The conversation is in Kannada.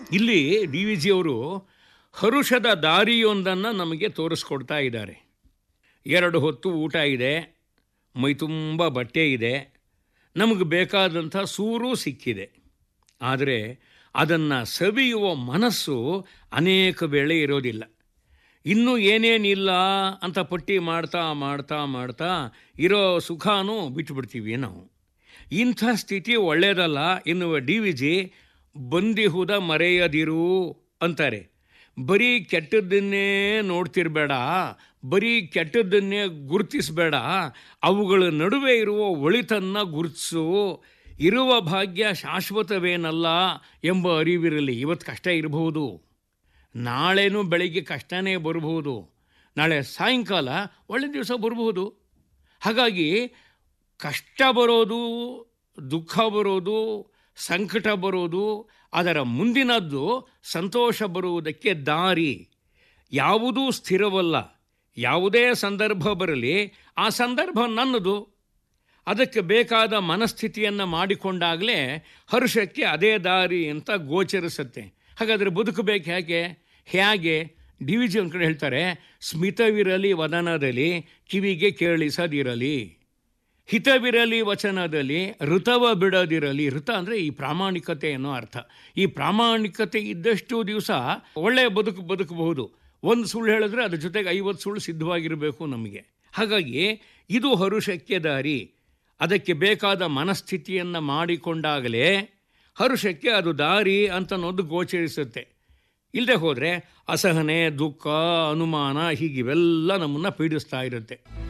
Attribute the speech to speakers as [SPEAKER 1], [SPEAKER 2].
[SPEAKER 1] ಇಲ್ಲಿ ಡಿ ವಿ ಜಿಯವರು ಹರುಷದ ದಾರಿಯೊಂದನ್ನು ನಮಗೆ ತೋರಿಸ್ಕೊಡ್ತಾ ಇದ್ದಾರೆ ಎರಡು ಹೊತ್ತು ಊಟ ಇದೆ ಮೈ ತುಂಬ ಬಟ್ಟೆ ಇದೆ ನಮಗೆ ಬೇಕಾದಂಥ ಸೂರು ಸಿಕ್ಕಿದೆ ಆದರೆ ಅದನ್ನು ಸವಿಯುವ ಮನಸ್ಸು ಅನೇಕ ವೇಳೆ ಇರೋದಿಲ್ಲ ಇನ್ನೂ ಏನೇನಿಲ್ಲ ಅಂತ ಪಟ್ಟಿ ಮಾಡ್ತಾ ಮಾಡ್ತಾ ಮಾಡ್ತಾ ಇರೋ ಸುಖನೂ ಬಿಟ್ಟುಬಿಡ್ತೀವಿ ನಾವು ಇಂಥ ಸ್ಥಿತಿ ಒಳ್ಳೆಯದಲ್ಲ ಎನ್ನುವ ಡಿ ವಿ ಜಿ ಬಂದಿಹುದ ಮರೆಯದಿರು ಅಂತಾರೆ ಬರೀ ಕೆಟ್ಟದ್ದನ್ನೇ ನೋಡ್ತಿರ್ಬೇಡ ಬರೀ ಕೆಟ್ಟದ್ದನ್ನೇ ಗುರುತಿಸಬೇಡ ಅವುಗಳ ನಡುವೆ ಇರುವ ಒಳಿತನ್ನು ಗುರುತಿಸು ಇರುವ ಭಾಗ್ಯ ಶಾಶ್ವತವೇನಲ್ಲ ಎಂಬ ಅರಿವಿರಲಿ ಇವತ್ತು ಕಷ್ಟ ಇರಬಹುದು ನಾಳೆನೂ ಬೆಳಿಗ್ಗೆ ಕಷ್ಟನೇ ಬರಬಹುದು ನಾಳೆ ಸಾಯಂಕಾಲ ಒಳ್ಳೆ ದಿವಸ ಬರಬಹುದು ಹಾಗಾಗಿ ಕಷ್ಟ ಬರೋದು ದುಃಖ ಬರೋದು ಸಂಕಟ ಬರೋದು ಅದರ ಮುಂದಿನದ್ದು ಸಂತೋಷ ಬರುವುದಕ್ಕೆ ದಾರಿ ಯಾವುದೂ ಸ್ಥಿರವಲ್ಲ ಯಾವುದೇ ಸಂದರ್ಭ ಬರಲಿ ಆ ಸಂದರ್ಭ ನನ್ನದು ಅದಕ್ಕೆ ಬೇಕಾದ ಮನಸ್ಥಿತಿಯನ್ನು ಮಾಡಿಕೊಂಡಾಗಲೇ ಹರ್ಷಕ್ಕೆ ಅದೇ ದಾರಿ ಅಂತ ಗೋಚರಿಸುತ್ತೆ ಹಾಗಾದರೆ ಬದುಕಬೇಕು ಹೇಗೆ ಹೇಗೆ ಡಿ ವಿ ಜಿ ಒಂದು ಕಡೆ ಹೇಳ್ತಾರೆ ಸ್ಮಿತವಿರಲಿ ವದನದಲ್ಲಿ ಕಿವಿಗೆ ಕೇಳಿಸದಿರಲಿ ಹಿತವಿರಲಿ ವಚನದಲ್ಲಿ ಋತವ ಬಿಡದಿರಲಿ ಋತ ಅಂದರೆ ಈ ಪ್ರಾಮಾಣಿಕತೆ ಅನ್ನೋ ಅರ್ಥ ಈ ಪ್ರಾಮಾಣಿಕತೆ ಇದ್ದಷ್ಟು ದಿವಸ ಒಳ್ಳೆಯ ಬದುಕು ಬದುಕಬಹುದು ಒಂದು ಸುಳ್ಳು ಹೇಳಿದ್ರೆ ಅದ್ರ ಜೊತೆಗೆ ಐವತ್ತು ಸುಳ್ಳು ಸಿದ್ಧವಾಗಿರಬೇಕು ನಮಗೆ ಹಾಗಾಗಿ ಇದು ಹರುಷಕ್ಕೆ ದಾರಿ ಅದಕ್ಕೆ ಬೇಕಾದ ಮನಸ್ಥಿತಿಯನ್ನು ಮಾಡಿಕೊಂಡಾಗಲೇ ಹರುಷಕ್ಕೆ ಅದು ದಾರಿ ಅಂತ ಅನ್ನೋದು ಗೋಚರಿಸುತ್ತೆ ಇಲ್ಲದೆ ಹೋದರೆ ಅಸಹನೆ ದುಃಖ ಅನುಮಾನ ಹೀಗಿವೆಲ್ಲ ನಮ್ಮನ್ನು ಪೀಡಿಸ್ತಾ ಇರುತ್ತೆ